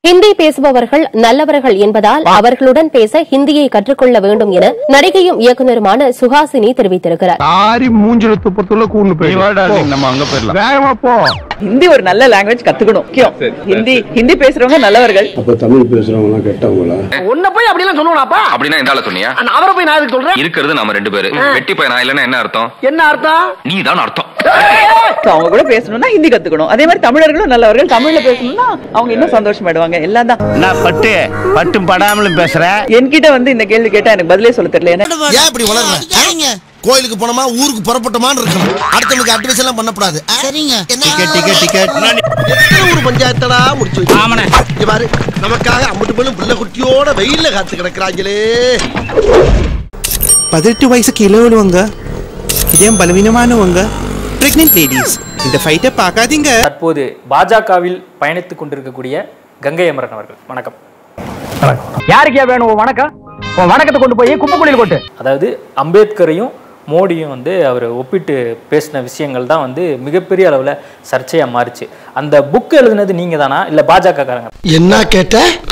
ஹிந்தி பேசுபவர்கள் நல்லவர்கள் என்பதால் அவர்களுடன் பேச ஹிந்தியை கற்றுக்கொள்ள வேண்டும் என நடிகையும் இயக்குநருமான சுஹாசினி தெரிவித்திருக்கிறார் ஆரி மூஞ்சில துப்பத்துள்ள கூண்டு போய் நம்ம அங்க போயிடலாம் வேகமா போ ஹிந்தி ஒரு நல்ல லாங்குவேஜ் கத்துக்கணும் முக்கியம் ஹிந்தி ஹிந்தி பேசுறவங்க நல்லவர்கள் அப்ப தமிழ் பேசுறவங்க கெட்டவங்களா உன்ன போய் அப்படி எல்லாம் சொல்லுவாப்பா அப்படின்னா இந்த ஆள சொன்னியா அவரை போய் நான் எதுக்கு சொல்றேன் இருக்கிறது நாம ரெண்டு பேரு வெட்டி போய் நான் இல்லன்னா என்ன அர்த்தம் என்ன அர்த்தம் நீ தான் அர்த்தம் So, அவங்க கூட பேசணும்னா ஹிந்தி கத்துக்கணும் அதே மாதிரி தமிழர்களும் நல்லவர்கள் தமிழ்ல பேசணும்னா அவங்க இன்னும் சந்தோஷமாயிடுவாங்க எல்லாம் தான் நான் பட்டு பட்டும் படாமலும் பேசுறேன் என்கிட்ட வந்து இந்த கேள்வி கேட்டா எனக்கு பதிலே சொல்ல தெரியல ஏன்னா ஏன் இப்படி வளர்ற கோயிலுக்கு போனோமா ஊருக்கு புறப்பட்டோமான்னு இருக்கணும் அடுத்தவங்களுக்கு அட்வைஸ் எல்லாம் பண்ணக்கூடாது சரிங்க டிக்கெட் டிக்கெட் டிக்கெட் எத்தனை ஊர் பஞ்சாயத்தடா முடிச்சு வச்சு ஆமாண்ணே. இங்க பாரு நமக்காக அம்பட்டு பெண்ணும் பிள்ளை குட்டியோட வெயில்ல காத்து கிடக்குறாங்களே பதினெட்டு வயசுக்கு இளவலுவங்க இதயம் பலவீனமானவங்க பிரெக்னென்ட் லேடிஸ் இந்த ஃபைட்டை பார்க்காதீங்க தற்போது பாஜகவில் பயணித்துக் கொண்டிருக்கக்கூடிய கங்கை அமரன் அவர்கள் வணக்கம் யாருக்கே வேணும் உன் வணக்கம் உன் வணக்கத்தை கொண்டு போய் குப்பைக்குழியில் கொட்டு அதாவது அம்பேத்கரையும் மோடியும் வந்து அவர் ஒப்பிட்டு பேசின விஷயங்கள் தான் வந்து மிகப்பெரிய அளவில் சர்ச்சையாக மாறுச்சு அந்த புக் எழுதுனது நீங்கள் தானா இல்லை பாஜக காரங்க என்ன கேட்ட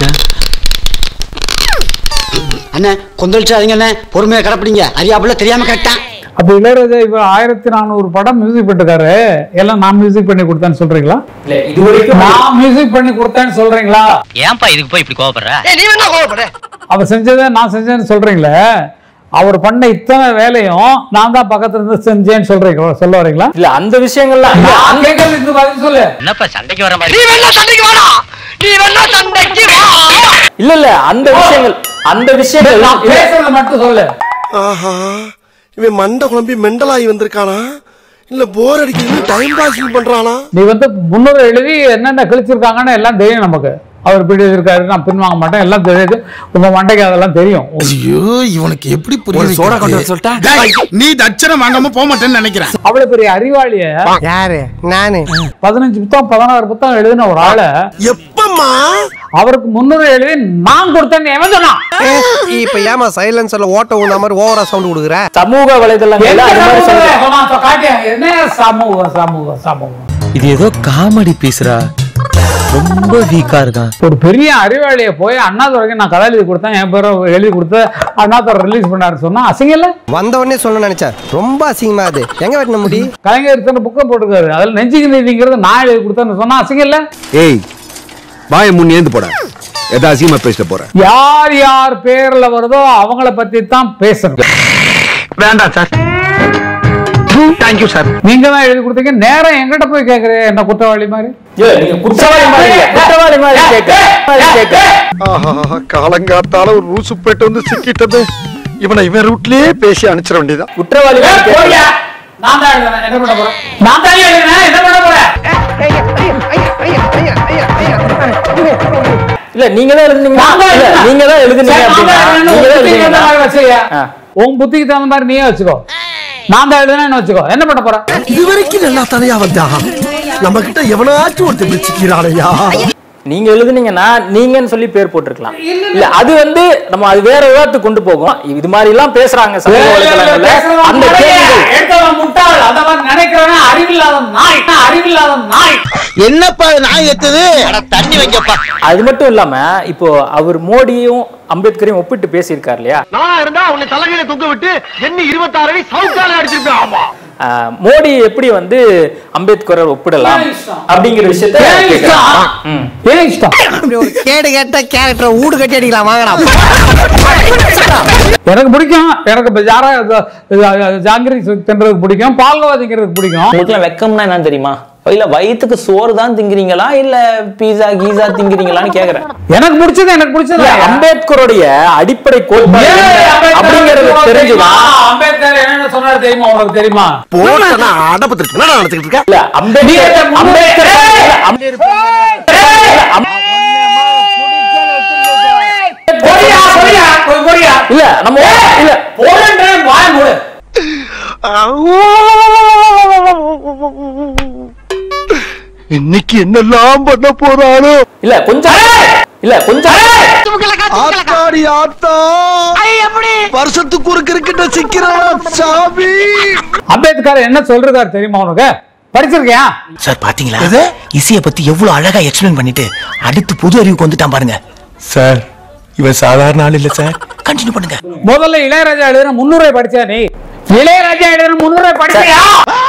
அண்ணே கொந்தளிச்சாதீங்க அண்ணே பொறுமையா கடப்பிடிங்க அறியாப்புல தெரியாம கேட்டேன் அப்ப இளையராஜா இப்ப ஆயிரத்தி நானூறு படம் மியூசிக் பண்ணிருக்காரு எல்லாம் நான் மியூசிக் பண்ணி கொடுத்தேன்னு சொல்றீங்களா இல்லை இது வரைக்கும் நான் மியூசிக் பண்ணி கொடுத்தேன்னு சொல்றீங்களா ஏன்பா இதுக்கு போய் இப்படி கோவப்படுற நீ வேணா கோவப்படுற அவர் செஞ்சதை நான் செஞ்சேன்னு சொல்றீங்களே அவர் பண்ண இத்தனை வேலையும் நான் தான் பக்கத்துல இருந்து செஞ்சேன்னு சொல்றீங்களா சொல்ல வரீங்களா இல்லை அந்த விஷயங்கள்லாம் இல்ல, நான் அந்த- கேட்கறது இந்த பதில் சொல்லு என்னப்பா சண்டைக்கு வர நீ மாதிரி வேணா சண்டைக்கு வாடா நீ வேணா சண்டைக்கு வா இல்ல இல்ல அந்த விஷயங்கள் அந்த விஷயங்கள் நான் இல்ல, பேசுறத மட்டும் சொல்லு ஆஹா இவன் மண்டை குழம்பி மெண்டலாகி வந்திருக்கானா இல்ல போர் அடிக்குது டைம் பாசிங் பண்றானா நீ வந்து முன்னூறு எழுதி என்னென்ன கிழிச்சிருக்காங்கன்னு எல்லாம் தெரியும் நமக்கு அவர் இப்படி இருக்காரு நான் பின்வாங்க மாட்டேன் எல்லாம் தெரியுது உங்க மண்டைக்கு அதெல்லாம் தெரியும் ஐயோ இவனுக்கு எப்படி புரிய சோடா கொண்டு வர சொல்லிட்டா நீ தட்சணம் வாங்காம போக மாட்டேன்னு நினைக்கிறேன் அவ்வளவு பெரிய அறிவாளிய யாரு நானு பதினஞ்சு புத்தகம் பதினாறு புத்தகம் எழுதின ஒரு ஆளை எப்பம்மா அவருக்கு முன்னூறு எழுதி நான் கொடுத்தேன்னு எவன் சொன்னான் இப்ப ஏமா சைலன்சர்ல ஓட்ட உள்ள மாதிரி ஓவரா சவுண்ட் கொடுக்குற சமூக வலைதளங்கள்ல என்ன அது மாதிரி சமூகம் சொல்லுங்க. சொன்னான்? சொ- காட்டியா? என்ன சமூகம் சமூகம் சமூகம் இது ஏதோ காமெடி பீஸ்ரா ரொம்ப வீக்கா இருக்கான் ஒரு பெரிய அறிவாளியை போய் அண்ணாதுரைக்கு நான் கதை எழுதி கொடுத்தேன் என் பேரை எழுதி கொடுத்து அண்ணாதுரை ரிலீஸ் பண்ணாரு சொன்னா அசிங்கம் இல்ல வந்த உடனே சொல்ல நினைச்சேன் ரொம்ப அசிங்கமா அது எங்க வெட்டின முடி கலைஞர் இத்தனை புக்கை போட்டுருக்காரு அதுல நெஞ்சுக்கு நீதிங்கிறது நான் எழுதி கொடுத்தேன்னு சொன்னா அசிங்கம் இல்ல ஏய் வாய முன் ஏந்து போட எதா அசிங்கமா பேசிட்டு போற யார் யார் பேர்ல வருதோ அவங்கள பத்தி தான் பேசணும் வேண்டாம் சார் தேங்க்யூ சார் நீங்க தான் எழுதி கொடுத்தீங்க நேரம் எங்கிட்ட போய் கேக்குறீங்க என்ன குற்றவாளி மாதிரி இல்ல, நீங்க குற்றவாளி மாதிரி இல்ல, குற்றவாளி மாதிரி கேட்க மாதிரி கேட்க காலங்காத்தால ஒரு ரூசு போயிட்டு வந்து சிக்கிட்டது இவனை இவன் ரூட்லயே பேசி அனுப்பிச்சிட வேண்டியதான் குற்றவாளி மாதிரி கேட்க போறியா? நான் தான் எழுதுனேன் என்ன பண்ண போறேன் நான் தான் எழுதுனேன் என்ன பண்ண போறேன் இல்ல நீங்க தான் எழுதுனீங்க நான் தான் இல்ல, எழுதுனேன். நீங்க தான் எழுதுனீங்க சரி, நான் அப்படின்னா தான் எழுதுனேன். நீங்க தான் உன் புத்திக்கு தகுந்த எழுதுனீங்க மாதிரி வச்சுக்க. ஆ. உன் புத்திக்கு தகுந்த மாதிரி நீயே வச்சுக்கோ நான் தான் எழுதுனேன்னு வச்சுக்கோ என்ன பண்ண போற இது வரைக்கும் நல்லா தலையா வந்தா நம்ம கிட்ட எவனாச்சும் ஒருத்தர் பிடிச்சிக்கிறானையா நீங்க எழுதுனீங்கன்னா நீங்கன்னு சொல்லி பேர் போட்டிருக்கலாம் இல்ல அது வந்து நம்ம அது வேற விவாதத்துக்கு கொண்டு போகும் இது மாதிரி எல்லாம் பேசுறாங்க சமூக வலைதளங்கள்ல அந்த கேள்விகள் எடுத்தவன் முட்டாள் அதவன் நினைக்கிறவன் அறிவில்லாத நாய் அறிவில்லாத நாய் என்னப்பா நாய் எத்துது தண்ணி வைக்கப்பா அது மட்டும் இல்லாம இப்போ அவர் மோடியும் அம்பேத்கரையும் ஒப்பிட்டு பேசியிருக்காரு இல்லையா நான் இருந்தா உன்னை தலைகையில தூக்க விட்டு எண்ணி இருபத்தாறு அடி சவுக்கால அடிச்சிருப்பேன் ஆமா ஆஹ், மோடி எப்படி வந்து அம்பேத்கரை ஒப்பிடலாம் ஏன் இஷ்டம்? அப்படிங்கிற விஷயத்த ஏன் கேட்கலாம். இஷ்டம்? ம். ஏன் இஷ்டம் கேடு கேட்ட கேரக்டர் ஊடு கட்டி அடிக்கலாம் வாங்கடா எனக்கு பிடிக்கும் எனக்கு இப்ப ஜாரா ஜாங்கிரி தின்றதுக்கு பிடிக்கும் பால்கோவா பிடிக்கும் உங்களுக்குலாம் வெக்கம்னா என்னன்னு தெரியுமா இல்ல வயிற்றுக்கு சோறு தான் திங்கிறீங்களா இல்ல பீஸா கீஸா திங்கிறீங்களான்னு கேக்குறேன் எனக்கு பிடிச்சது எனக்கு பிடிச்சது இல்ல, அம்பேத்கருடைய அடிப்படை கோட்பாடு ஏன் என்ன அம்பேத்கர் அப்படிங்கிறது உனக்கு தெரியுமா? தெரிஞ்சுதான் அம்பேத்கர் என்னென்ன சொன்னாரு தெரியுமா உனக்கு தெரியுமா போட்டா அடப்பத்திருக்கு என்ன நினைச்சுக்கிட்டு இருக்க இல்ல அம்பேத்கர் அம்பேத்கர் இல்ல, அம்- போறியா, போறியா, போய் போறியா? இல்ல நம்ம இல்ல போறேன்றேன், வாயை மூடு. இன்னைக்கு என்னெல்லாம் பண்ண போறானோ இல்ல கொஞ்சம் இல்ல கொஞ்சம் ஆத்தாடி ஆத்தா வருஷத்துக்கு ஒரு கிரிக்கெட்ட சிக்கிறான் சாமி அம்பேத்கர் என்ன சொல்றாரு தெரியுமா உனக்கு படிச்சிருக்கியா சார் பாத்தீங்களா இசைய பத்தி எவ்வளவு அழகா எக்ஸ்பிளைன் பண்ணிட்டு அடுத்து புது அறிவுக்கு வந்துட்டான் பாருங்க சார் இவன் சாதாரண ஆள் இல்ல சார் கண்டினியூ பண்ணுங்க முதல்ல இளையராஜா எழுதுன முன்னுரை படிச்சா நீ இளையராஜா எழுதுன முன்னுரை படிச்சியா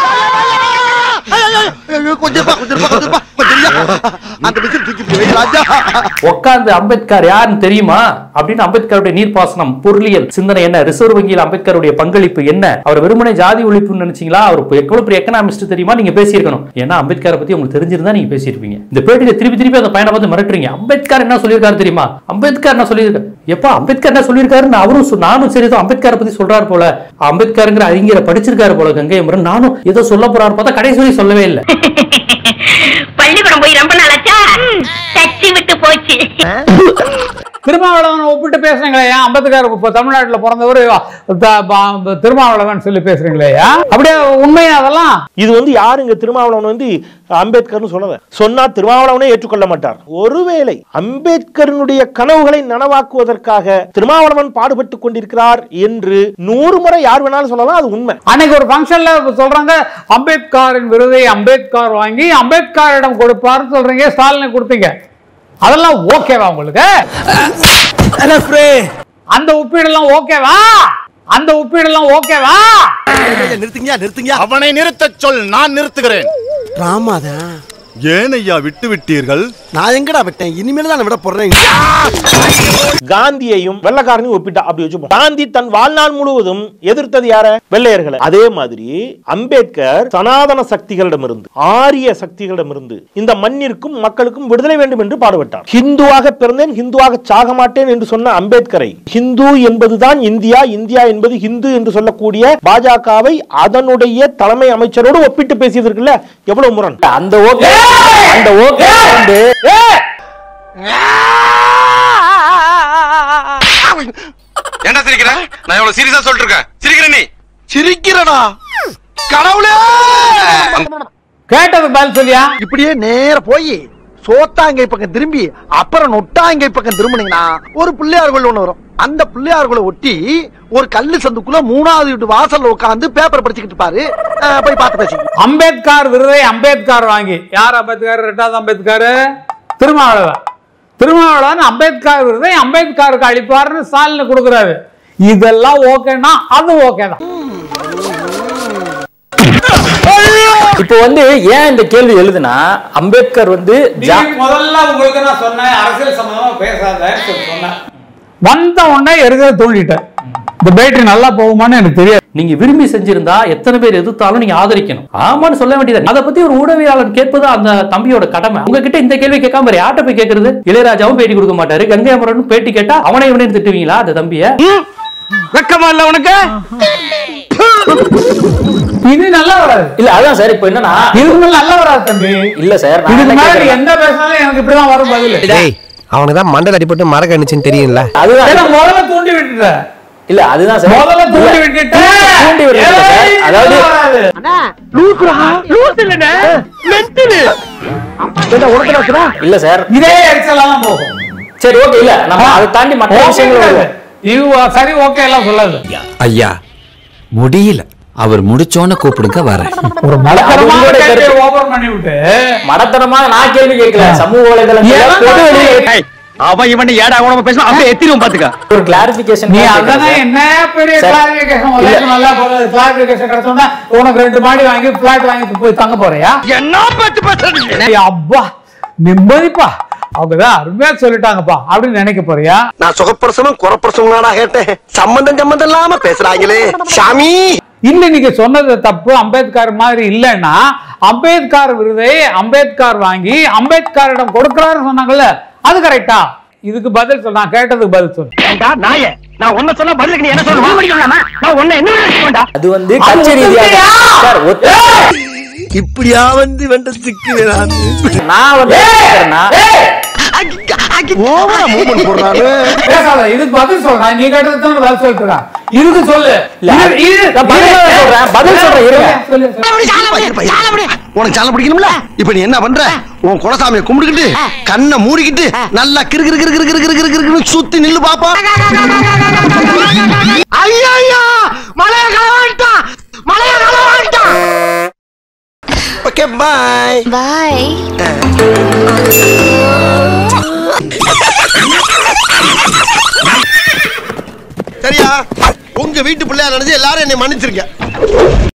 உட்கார்ந்து அம்பேத்கர் யாருன்னு தெரியுமா அப்படின்னு அம்பேத்கருடைய நீர்ப்பாசனம் பொருளியல் சிந்தனை என்ன ரிசர்வ் வங்கியில் அம்பேத்கருடைய பங்களிப்பு என்ன அவர் வெறுமனே ஜாதி ஒழிப்புன்னு நினைச்சீங்களா அவர் இப்ப எவ்வளவு பெரிய எக்கனாமிஸ்ட் தெரியுமா நீங்க பேசியிருக்கணும் ஏன்னா அம்பேத்கரை பத்தி உங்களுக்கு தெரிஞ்சிருந்தா நீங்க பேசியிருப்பீங்க இந்த பேட்டியில திருப்பி திருப்பி அந்த பையனை பார்த்து மிரட்டுறீங்க அம்பேத்கர் என்ன சொல்லியிருக்காரு தெரியுமா அம்பேத்கர் என்ன சொல்லியிருக்காரு எப்பா அம்பேத்கர் என்ன சொல்லியிருக்காருன்னு அவரும் சொ- நானும் சரி ஏதோ அம்பேத்கரை பத்தி சொல்றாரு போல அம்பேத்கருங்கிற அறிஞரை படிச்சிருக்காரு போல கங்கை அமரன் நானும் ஏதோ சொல்ல போறாரு பார்த்தா கடைசி வரையும் சொல்லவே இல்லை பள்ளிக்கூடம் போய் ரொம்ப நாளாச்சா தச்சு விட்டு போச்சு திருமாவளவன் ஒப்பிட்டு பேசுறீங்களே ஏன் அம்பேத்கர் இப்போ தமிழ்நாட்டுல பிறந்தவர் த- ப- திருமாவளவன் சொல்லி பேசுறீங்களே ஏன்? அப்படியே உண்மையா அதெல்லாம் இது வந்து யாருங்க திருமாவளவன் வந்து அம்பேத்கர்னு சொல்லல சொன்னா திருமாவளவனே ஏற்றுக்கொள்ள மாட்டார் ஒருவேளை அம்பேத்கரினுடைய கனவுகளை நனவாக்குவதற்காக திருமாவளவன் பாடுபட்டு கொண்டிருக்கிறார் என்று நூறு முறை யார் வேணாலும் சொல்லலாம் அது உண்மை அன்னைக்கு ஒரு ஃபங்க்ஷன்ல சொல்றாங்க அம்பேத்கரின் விருதை அம்பேத்கர் வாங்கி அம்பேத்கரிடம் கொடுப்பாருன்னு சொல்றீங்க ஸ்டாலினுக்கு கொடுத்தீங்க அதெல்லாம் ஓகேவா உங்களுக்கு அந்த ஒப்பீடெல்லாம் ஓகேவா அந்த ஒப்பீடெல்லாம் ஓகேவா நிறுத்துங்க நிறுத்துங்க அவனை நிறுத்தச் சொல் நான் நிறுத்துகிறேன் ராமாதான் ஏன் ஐயா விட்டு விட்டீர்கள் நான் எங்கடா விட்டேன் இனிமேல் தான் விட போடுறேன் காந்தியையும் வெள்ளக்காரனையும் ஒப்பிட்டா அப்படி வச்சுப்போம் காந்தி தன் வாழ்நாள் முழுவதும் எதிர்த்தது யார வெள்ளையர்களை அதே மாதிரி அம்பேத்கர் சனாதன சக்திகளிடமிருந்து ஆரிய சக்திகளிடமிருந்து இந்த மண்ணிற்கும் மக்களுக்கும் விடுதலை வேண்டும் என்று பாடுபட்டார் ஹிந்துவாக பிறந்தேன் ஹிந்துவாக சாக மாட்டேன் என்று சொன்ன அம்பேத்கரை ஹிந்து என்பதுதான் இந்தியா இந்தியா என்பது ஹிந்து என்று சொல்லக்கூடிய பாஜகவை அதனுடைய தலைமை அமைச்சரோடு ஒப்பிட்டு பேசியது இருக்குல்ல எவ்வளவு முரண் அந்த ஓகே அந்த ஓகே வந்து ஏன்டா சிரிக்கிற நான் எவ்வளவு சீரியஸா சொல்லிட்டு இருக்கேன் சிரிக்கிற நீ சிரிக்கிறடா கடவுளே கேட்டது பதில் சொல்லியா இப்படியே நேர போய் சோத்தாங்கை பக்கம் திரும்பி அப்புறம் நொட்டாங்கை பக்கம் திரும்பினீங்கன்னா ஒரு பிள்ளையார் கோயில் ஒண்ணு வரும் அந்த பிள்ளையார் கோயிலை ஒட்டி ஒரு கல்லு சந்துக்குள்ள மூணாவது வீட்டு வாசல்ல உட்கார்ந்து பேப்பர் படிச்சுக்கிட்டு இருப்பாரு அஹ் போய் பார்த்து பேசி அம்பேத்கர் விருதை அம்பேத்கர் வாங்கி யார் அம்பேத்கர் ரெண்டாவது அம்பேத்கர் திருமாவளவன் திருமாவளவன் அம்பேத்கர் விருதை அம்பேத்கருக்கு அளிப்பாருன்னு ஸ்டாலின் கொடுக்குறாரு இதெல்லாம் ஓகேன்னா அது ஓகே தான் இப்போ வந்து ஏன் இந்த கேள்வி எழுதுனா அம்பேத்கர் வந்து ஜா- முதல்ல உங்களுக்கு நான் சொன்னேன் அரசியல் சம்பந்தமா பேசாதேன்னு சொல்லி சொன்னேன் வந்த உடனே எருக தூண்டிட்டேன் இந்த பேட்டரி நல்லா போகுமான்னு எனக்கு தெரியாது நீங்க விரும்பி செஞ்சிருந்தா எத்தனை பேர் எதிர்த்தாலும் நீங்க ஆதரிக்கணும் ஆமான்னு சொல்ல வேண்டியது அதை பத்தி ஒரு ஊடகவியலாளர் கேட்பது அந்த தம்பியோட கடமை உங்ககிட்ட இந்த கேள்வி கேட்காம வேற யார்ட்ட போய் கேக்குறது இளையராஜாவும் பேட்டி கொடுக்க மாட்டாரு கங்கை அமரனும் பேட்டி கேட்டா அவனை இவனையும் திட்டுவீங்களா அந்த தம்பிய வெக்கமா இல்ல உனக்கு இது நல்லா வராது இல்ல அதான் சார் இப்போ என்னன்னா இதுக்கு மேல நல்லா வராது தம்பி இல்ல சார் நான் இதுக்கு என்ன மேல கேக்குறேன்னா- எந்த பேசினாலும் எனக்கு இப்படிதான் வரும் பதில் அவனுக்கு தான் மண்டல் அடிபட்டு மரக்க அடிச்சுன்னு தெரியும்ல அதுதான் ஏன்னா முதல்ல தூண்டி விட்டுட்ட இல்ல அதுதான் சார் முதல்ல தூண்டி இல்ல, விட்டுட்டு தூண்டி விடுறது இல்ல சார். ஏய், அதாவது இல்ல சார் இதே எரிச்சலாம் தான் போகும் சரி ஓகே இல்ல நம்ம அதை தாண்டி மற்ற விஷயங்கள் வருவோம். இது சரி ஓகே எல்லாம் சொல்லாது ஐயா முடியல அவர் முடிச்சோன்னு கூப்பிடுங்க வரேன் ஒரு அது மலக்கரமான உங்களோட கேள்வியை கருத்து. ஓபன் பண்ணி விட்டு மடத்தனமாக நான் கேள்வி கேட்கல சமூக வலைதளங்கள்ல ஏன் பொது வெளியே அவன் இவன் ஏடா உணவு பேசுவான் அப்படியே எத்திரும் பாத்துக்க ஒரு கிளாரிபிகேஷன் நீ அதானே என்ன பெரிய சார். கிளாரிபிகேஷன் இல்ல. நல்லா போறது கிளாரிபிகேஷன் கிடைச்சோம்னா உனக்கு ரெண்டு மாடி வாங்கி பிளாட் வாங்கி போய் தங்க போறியா என்ன பேச்சு பேசுறீங்க ஏய், அப்பா நிம்மதிப்பா அவங்கதான் அருமையா சொல்லிட்டாங்கப்பா அப்படின்னு நினைக்க போறியா நான் சுகப்பிரசவம் குறப்பிரசவங்களா கேட்டேன் சம்பந்தம் சம்பந்தம் இல்லாம பேசுறாங்களே சாமி இல்ல நீங்க சொன்னது தப்பு அம்பேத்கர் மாதிரி இல்லைன்னா அம்பேத்கர் விருதை அம்பேத்கர் வாங்கி அம்பேத்கரிடம் கொடுக்கிறாருன்னு சொன்னாங்கல்ல அது கரெக்டா இதுக்கு பதில் சொல் நான் கேட்டதுக்கு பதில் சொல் ஏண்டா நாயே நான் ஒன்ன சொன்னா பதிலுக்கு நீ என்ன சொல்லுவா நான் ஒன்ன என்ன வேண்டாம் அது வந்து கட்சி ரீதியாக சார் ஒத்த- இப்படியா வந்து வெண்ட சிக்கு நான் வந்து என்ன கேக்குறேன்னா, ஓவரா மூவ்மெண்ட் போடுறாரு பேசாத இதுக்கு பதில் சொல்றேன் நீ கேட்டதுக்கு தான் பதில் சொல்லிட்டு இருக்கேன். இதுக்கு சொல்லு இல்ல, இது- இது- நான் பதில் இது- சொல்றேன், பதில் சொல்றேன், இருங்க. சொல்லு, சொல்லு. உனக்கு சால பிடிக்கணும்ல இப்ப நீ என்ன பண்ற உன் குலசாமியை கும்பிட்டுக்கிட்டு கண்ணை மூடிக்கிட்டு நல்லா கிரு கிரு கிரு கிரு கிரு கிரு கிரு கிரு சுத்தி நில்லு பாப்பா ஐயா மலைய கலவான்ட்டான் மலைய கலவான்ட்டான் ஓகே பாய் பாய் சரியா உங்க வீட்டு பிள்ளையா நினைச்சு எல்லாரும் என்னை மன்னிச்சிருக்க